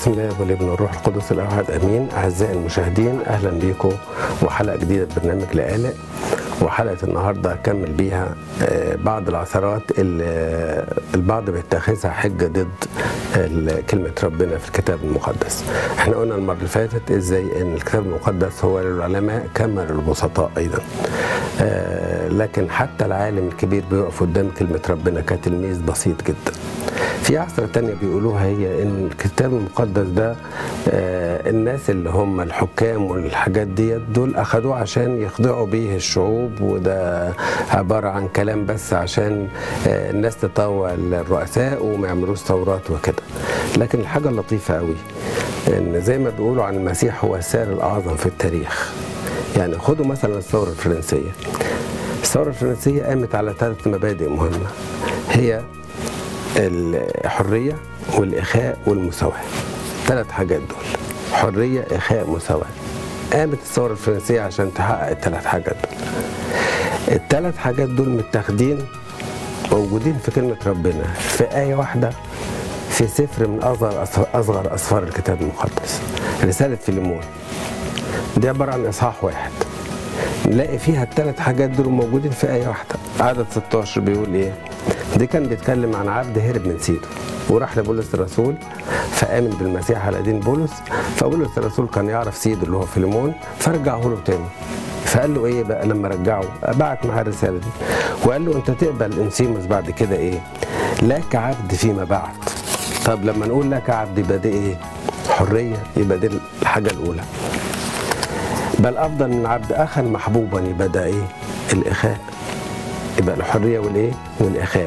بسم الله والابن والروح القدس الاحد امين اعزائي المشاهدين اهلا بيكم وحلقه جديده برنامج لآلئ وحلقه النهارده هكمل بيها آه، بعض العثرات اللي البعض بيتخذها حجه ضد ال- كلمه ربنا في الكتاب المقدس. احنا قلنا المره اللي فاتت ازاي ان الكتاب المقدس هو للعلماء كما للبسطاء ايضا. آه، لكن حتى العالم الكبير بيقف قدام كلمه ربنا كتلميذ بسيط جدا. في عصرة تانية بيقولوها هي ان الكتاب المقدس ده آه، الناس اللي هم الحكام والحاجات ديت دول اخدوه عشان يخضعوا بيه الشعوب وده عبارة عن كلام بس عشان آه، الناس تطوع الرؤساء وما يعملوش ثورات وكده لكن الحاجة اللطيفة قوي ان زي ما بيقولوا عن المسيح هو السائر الاعظم في التاريخ يعني خدوا مثلا الثورة الفرنسية الثورة الفرنسية قامت على ثلاث مبادئ مهمة هي الحرية والإخاء والمساواة ثلاث حاجات دول حرية إخاء مساواة قامت الثورة الفرنسية عشان تحقق الثلاث حاجات دول الثلاث حاجات دول متاخدين موجودين في كلمة ربنا في آية واحدة في سفر من أصغر أصغر أسفار الكتاب المقدس رسالة فيليمون دي عبارة عن إصحاح واحد نلاقي فيها الثلاث حاجات دول موجودين في آية واحدة عدد 16 بيقول إيه دي كان بيتكلم عن عبد هرب من سيده وراح لبولس الرسول فآمن بالمسيح على دين بولس فبولس الرسول كان يعرف سيده اللي هو فيليمون فرجعه له تاني فقال له ايه بقى لما رجعه بعت معاه الرساله دي وقال له انت تقبل انسيموس بعد كده ايه لك عبد فيما بعد طب لما نقول لك عبد يبقى دي ايه حريه يبقى دي الحاجه الاولى بل افضل من عبد اخا محبوبا يبقى ده ايه الاخاء يبقى الحريه والايه والاخاء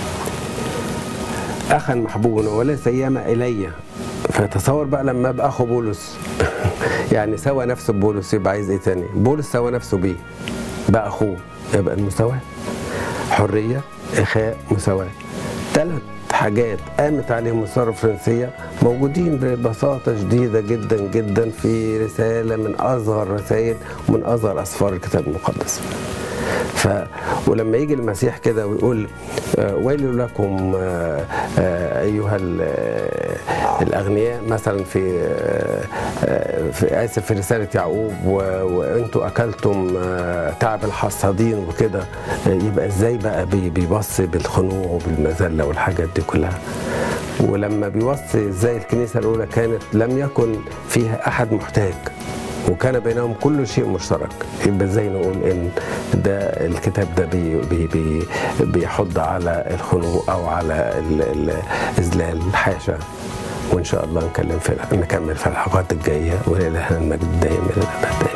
اخا محبوبا ولا سيما الي فتصور بقى لما ابقى اخو بولس يعني سوى نفسه ببولس يبقى عايز ايه تاني بولس سوى نفسه بيه بقى اخوه يبقى المساواه حريه اخاء مساواه ثلاث حاجات قامت عليهم الثوره الفرنسيه موجودين ببساطه شديده جدا جدا في رساله من اصغر رسائل ومن اصغر اسفار الكتاب المقدس ف ولما يجي المسيح كده ويقول آه، ويل لكم آه، آه، ايها ال- آه، الاغنياء مثلا في آه، آه، في اسف في رساله يعقوب و- وانتوا اكلتم آه، تعب الحصادين وكده آه، يبقى ازاي بقى بي- بيوصي بالخنوع وبالمذله والحاجات دي كلها ولما بيوصي ازاي الكنيسه الاولى كانت لم يكن فيها احد محتاج وكان بينهم كل شيء مشترك يبقى ازاي نقول ان ده الكتاب ده بي بي بي بيحض على الخنوع او على ال- ال- اذلال الحاشا وان شاء الله نكلم في نكمل في الحلقات الجايه ولله المجد دائما الى الابد